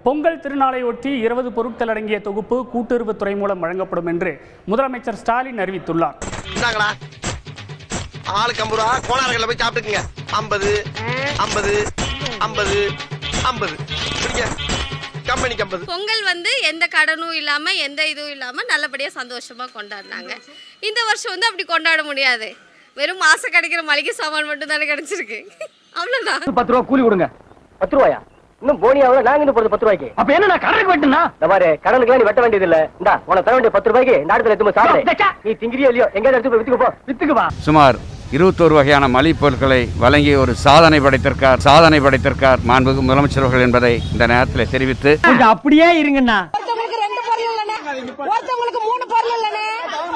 பொங்கல் திருநாளையொட்டி இருபது பொருட்கள் அடங்கிய தொகுப்பு கூட்டுறவுத்துறை மூலம் வழங்கப்படும் என்று முதலமைச்சர் ஸ்டாலின் அறிவித்துள்ளார் இந்தாங்களா ஆளுக்கு ஐம்பது ரூபா கோணார்களில் போய் சாப்பிட்டுக்குங்க ஐம்பது ஐம்பது ஐம்பது ஐம்பது பிடிங்க கம்பெனிக்கு ஐம்பது பொங்கல் வந்து எந்த கடனும் இல்லாம எந்த இதுவும் இல்லாம நல்லபடியா சந்தோஷமா கொண்டாடினாங்க இந்த வருஷம் வந்து அப்படி கொண்டாட முடியாது வெறும் மாசம் கிடைக்கிற மளிகை சாமான் மட்டும் தானே கிடைச்சிருக்கு அவ்வளவுதான் பத்து ரூபா கூலி கொடுங்க பத்து ரூபாயா இன்னும் போனியாவில நாங்க இன்னும் போறது பத்து ரூபாய்க்கு அப்ப என்ன நான் கடனுக்கு வெட்டுனா இந்த மாதிரி கடனுக்கு நீ வெட்ட வேண்டியது இல்ல இந்தா உனக்கு தர வேண்டிய பத்து ரூபாய்க்கு இந்த இடத்துல எடுத்து போய் சாப்பிடு நீ திங்கிறியோ இல்லையோ எங்கேயாவது எடுத்து போய் வித்துக்கு போ வித்துக்கு வா சுமார் இருபத்தோரு வகையான மளிகைப் பொருட்களை வழங்கி ஒரு சாதனை படைத்திருக்கார் சாதனை படைத்திருக்கார் மாண்புமிகு முதலமைச்சர் அவர்கள் என்பதை இந்த நேரத்தில் தெரிவித்து கொஞ்சம் அப்படியே இருங்கண்ணா ஒருத்தவங்களுக்கு ரெண்டு பொருள் இல்லனே ஒருத்தவங்களுக்கு மூணு பொருள் இல்லனே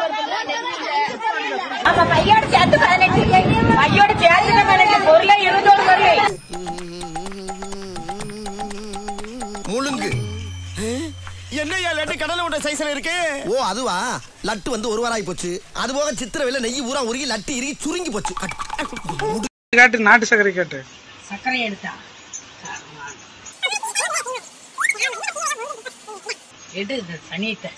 ஆமா பையோட சேர்த்து பதினெட்டு பையோட சேர்த்து பதினெட்டு பொருளே இருபத்தோரு பொருள் முழுங்கு என்னையா லட்டு கடலை விட்ட சைஸ்ல இருக்கு ஓ அதுவா லட்டு வந்து ஒரு வாராய் போச்சு அது போக சித்திர வேலை நெய் ஊரா உருகி லட்டு இறுகி சுருங்கி போச்சு காட்டு நாட்டு சர்க்கரை காட்டு சர்க்கரை எடுத்தா எடு இந்த சனியத்தை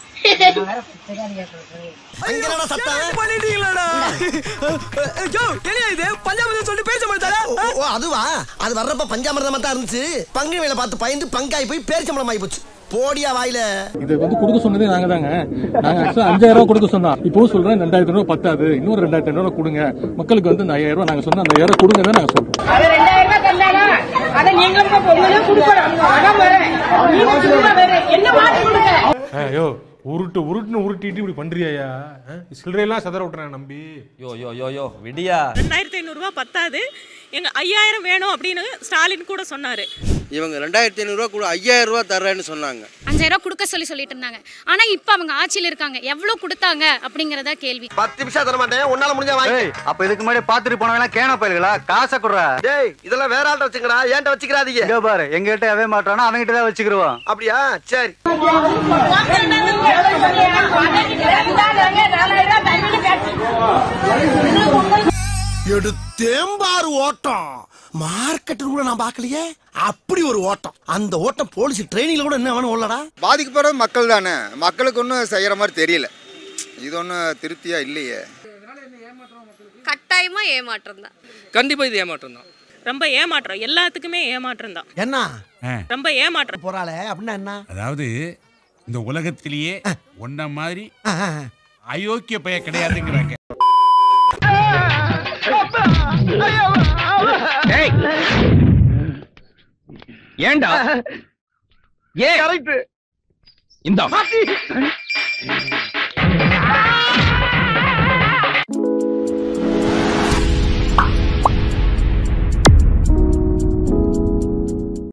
அங்க என்னடா சத்தம் பண்ணிட்டீங்களாடா யோ என்னையா இது பஞ்சாபத்துல சொல்லி பேச மாட்டாரா ஓ, ஓ அதுவா அது வர்றப்ப பஞ்சாமிரதமா தான் இருந்துச்சு பங்கு வேலை பார்த்து பயந்து பங்காய் போய் பேரிச்சம்பளம் ஆகி போச்சு போடியா வாயில இது வந்து கொடுக்க சொன்னதே நாங்க தாங்க நாங்க ஆக்சுவலா அஞ்சாயிரம் ரூபாய் கொடுக்க சொன்னோம் இப்போ சொல்றேன் ரெண்டாயிரத்தி ஐநூறு பத்தாது இன்னொரு ரெண்டாயிரத்தி ஐநூறு கொடுங்க மக்களுக்கு வந்து இந்த ஐயாயிரம் ரூபாய் நாங்க சொன்ன அந்த ஐயாயிரம் ரூபாய் கொடுங்க தான் நாங்க சொல்றோம் அது ரெண்டாயிரம் ரூபாய் தந்தானா அதை நீங்களும் பொங்கலும் கொடுக்கணும் அதான் வரேன் நீங்க சும்மா வேற என்ன மாத்தி கொடுங்க ஐயோ உருட்டு உருட்டுன்னு உருட்டிட்டு இப்படி பண்றியாயா சில்லறையெல்லாம் சதற விட்டுறேன் நம்பி யோ யோ யோ யோ விடியா ரெண்டாயிரத்தி ஐநூறுரூவா பத்தாது எங்க ஐயாயிரம் வேணும் அப்படின்னு ஸ்டாலின் கூட சொன்னாரு இவங்க ரெண்டாயிரத்தி ஐநூறு ரூபா கூட ஐயாயிரம் ரூபா தர்றேன்னு சொன்னாங்க அஞ்சாயிரம் ரூபாய் கொடுக்க சொல்லி சொல்லிட்டு இருந்தாங்க ஆனா இப்ப அவங்க ஆட்சியில இருக்காங்க எவ்வளவு கொடுத்தாங்க அப்படிங்கறத கேள்வி பத்து நிமிஷம் தர மாட்டேன் உன்னால முடிஞ்சா வாங்கி அப்ப இதுக்கு முன்னாடி பாத்துட்டு போனவங்க கேன பயல்களா காசை குடுறா டேய் இதெல்லாம் வேற ஆள்கிட்ட வச்சுங்கடா ஏன்ட்ட வச்சுக்கிறாதீங்க இங்க பாரு எங்க கிட்ட எவே மாட்டானோ அவங்க கிட்ட தான் வச்சுக்கிருவோம் அப்படியா சரி எடுத்தேம்பாரு ஓட்டம் மார்க்கெட் கூட நான் பார்க்கலையே அப்படி ஒரு ஓட்டம் அந்த ஓட்டம் போலீஸ் ட்ரைனிங்ல கூட என்ன வேணும் உள்ளடா பாதிக்கப்படுறது மக்கள் தானே மக்களுக்கு ஒன்றும் செய்யற மாதிரி தெரியல இது ஒன்றும் திருப்தியா இல்லையே கட்டாயமா ஏமாற்றம் தான் கண்டிப்பா இது ஏமாற்றம் தான் ரொம்ப ஏமாற்றம் எல்லாத்துக்குமே ஏமாற்றம் தான் என்ன ரொம்ப ஏமாற்றம் போறாளே அப்படின்னா என்ன அதாவது இந்த உலகத்திலேயே ஒன்ன மாதிரி அயோக்கிய பைய கிடையாதுங்கிறாங்க ஏண்டா ஏன் இந்த